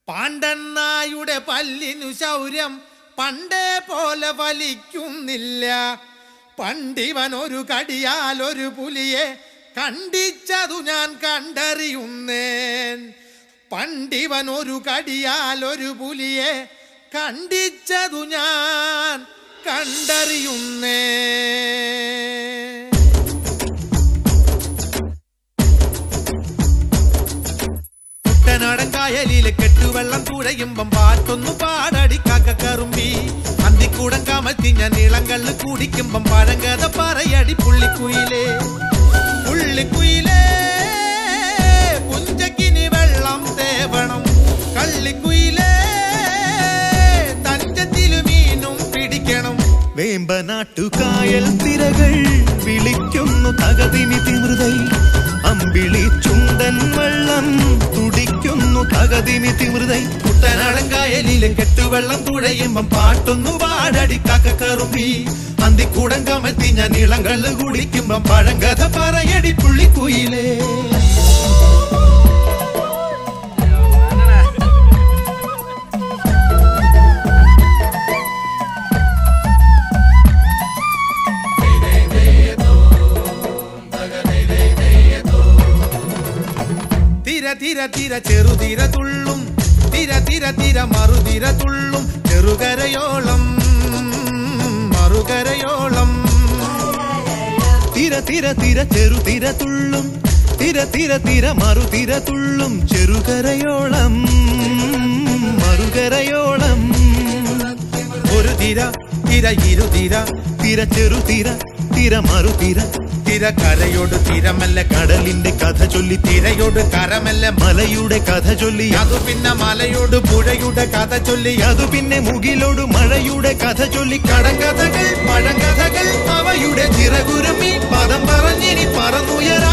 പാണ്ടണ്ണായുടെ പല്ലിനു ശൗര്യം പണ്ടേ പോലെ വലിക്കുന്നില്ല പണ്ടിവൻ ഒരു കടിയാൽ ഒരു പുലിയെ കണ്ടിച്ചതു ഞാൻ കണ്ടറിയുന്നേൻ പണ്ടിവൻ ഒരു കടിയാൽ ഒരു പുലിയെ കണ്ടിച്ചതു ഞാൻ കണ്ടറിയുന്നേ കുട്ടനാടൻ കായലിലെ കെട്ടുവെള്ളം തുഴയുമ്പം പാട്ടൊന്നു പാടടി കാക്കക്കറുമ്പി അന്തിക്കൂടം കമത്തി ഞാൻ ഇളങ്കള്ള് കുടിക്കുമ്പം പഴങ്കഥ പറയടി പുള്ളിക്കുയിലേ പുള്ളിക്കുയിലേ പുഞ്ചക്കിനി വെള്ളം തേവണം കള്ളിക്കുയിലേ തഞ്ചത്തിലു മീനും പിടിക്കണം വേമ്പനാട്ടുകായൽ തിരകൾ വിളിക്കുന്നു തകതിമി തിമൃതൈ അമ്പിളി ചുണ്ടൻ വെള്ളം തുടിക്കുന്നു തകതിമി തിമൃതൈ കുട്ടനാടൻ കായലിലെ കെട്ടുവെള്ളം തുഴയുമ്പം പാട്ടൊന്നു പാടടി കാക്കക്കറുമ്പി അന്തിക്കൂടം കമത്തി ഞാൻ ഇളങ്കള്ള് കുടിക്കുമ്പം പഴങ്കഥ പറയടി പുള്ളിക്കുയിലേ തിര തിര തിര ചെറുതിര തുള്ളും തിര തിര തിര മറുതിര തുള്ളും ചെറുകരയോളം മറുകരയോളം തിര തിര തിര ചെറുതിര തുള്ളും തിര തിര തിര മറുതിര തുള്ളും ചെറുകരയോളം മറുകരയോളം ഒരു തിര തിര ഇരുതിര തിര ചെറുതിര തിര മറുതിര തിര കരയോട് തിരമല്ല കടലിന്റെ കഥ ചൊല്ലി തിരയോട് കരമല്ല മലയുടെ കഥ ചൊല്ലി അതു പിന്നെ മലയോട് പുഴയുടെ കഥ ചൊല്ലി അതു പിന്നെ മുകിലോട് മഴയുടെ കഥ ചൊല്ലി കടങ്കഥകൾ പഴങ്കഥകൾ അവയുടെ ചിറകുരുമി പദം പറഞ്ഞിനി പറന്നുയരാ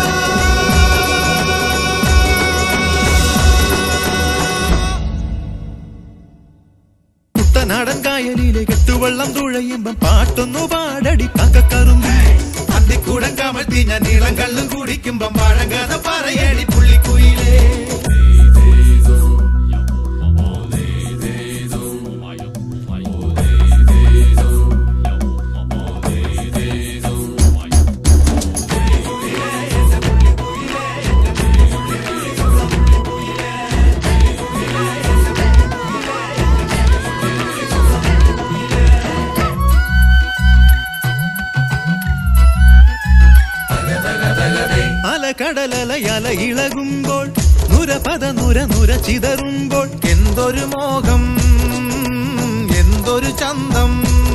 കുട്ടനാടൻ കായലിലെ കെട്ടുവെള്ളം തുഴയുമ്പം പാട്ടൊന്നു പാടടി കാക്കക്കറുമ്പി അന്തിക്കൂടം കമഴ്ത്തി ഞാൻ നീളം കള്ളും കുടിക്കുമ്പം പഴങ്കഥ പറയടി പുള്ളിക്കുയിലേ അലകടലലയല ഇളകുമ്പോൾ നുരപദ നുര നുര ചിതറുമ്പോൾ എന്തൊരു മോഹം എന്തൊരു ചന്തം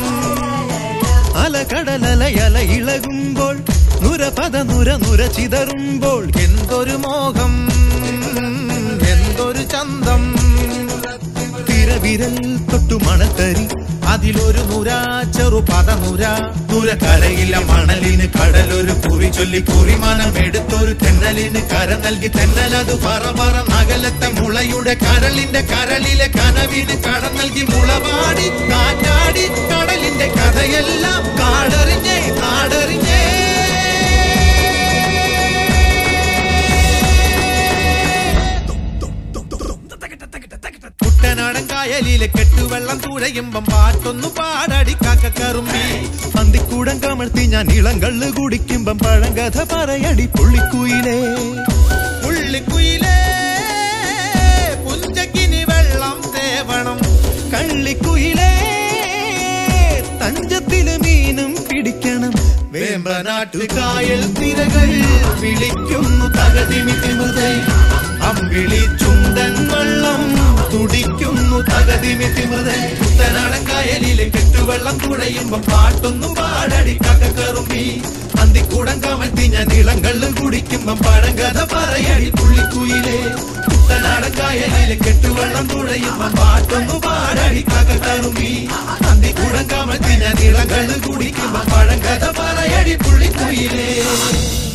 അലകടലലയല ഇളകുമ്പോൾ നുരപദ നുര നുര ചിതറുമ്പോൾ എന്തൊരു മോഹം എന്തൊരു ചന്തം തിരവിരൽ തൊട്ടു മണത്തരി അതിലൊരു നുര ചെറു പദനുര നുര കരയില്ല മണലിന് കടലൊരു കുറി ചൊല്ലി കുറിമാനം എടുത്തൊരു തെന്നലിന് കര നൽകി തെന്നലത് പറ പറ നഗലത്തെ മുളയുടെ കരളിന്റെ കരളിലെ കനവിന് കട നൽകി മുളപാടി കാറ്റാടി കടലിന്റെ കഥയെല്ലാം കാടറിഞ്ഞേ നാടറിഞ്ഞേ കുട്ടനാടൻ കായലിലെ കെട്ടുവെള്ളം തുഴയുമ്പം പാട്ടൊന്നു പാടടി കാക്കക്കറുമ്പി അന്തിക്കൂടം കമഴ്ത്തി ഞാൻ ഇളങ്കള്ള് കുടിക്കുമ്പം പഴങ്കഥ പറയടി പുള്ളിക്കുയിലേ പുള്ളിക്കുയിലേ പുഞ്ചക്കിനി വെള്ളം തേവണം കള്ളിക്കുയിലേ തഞ്ചത്തില് മീനും പിടിക്കണം വേമ്പനാട്ടു കായൽ തിരകൾ വിളിക്കുന്നു തകതിമി തിമുതൈ അമ്പിളി ചുണ്ടൻ വെള്ളം തുടിക്കുന്നു തകതിമി തിമുതൈ കുട്ടനാടൻ കായലിലെ കെട്ടുവെള്ളം തുഴയുമ്പം പാട്ടൊന്നു പാടടി കക്കറുമ്പി അന്തിക്കൂടം കമഴ്ത്തി ഞാൻ ഇളങ്കള്ള് കുടിക്കുമ്പം പഴങ്കഥ പറയടി പുള്ളിക്കുയിലേ കുട്ടനാടൻ കായലിലെ കെട്ടുവെള്ളം തുഴയുമ്പം പാട്ടൊന്നു പാടടി കക്കറുമ്പി അന്തിക്കൂടം കമഴ്ത്തി ഞാൻ ഇളങ്കള്ള് കുടിക്കുമ്പം പഴങ്കഥ പറയടി പുള്ളിക്കുയിലേ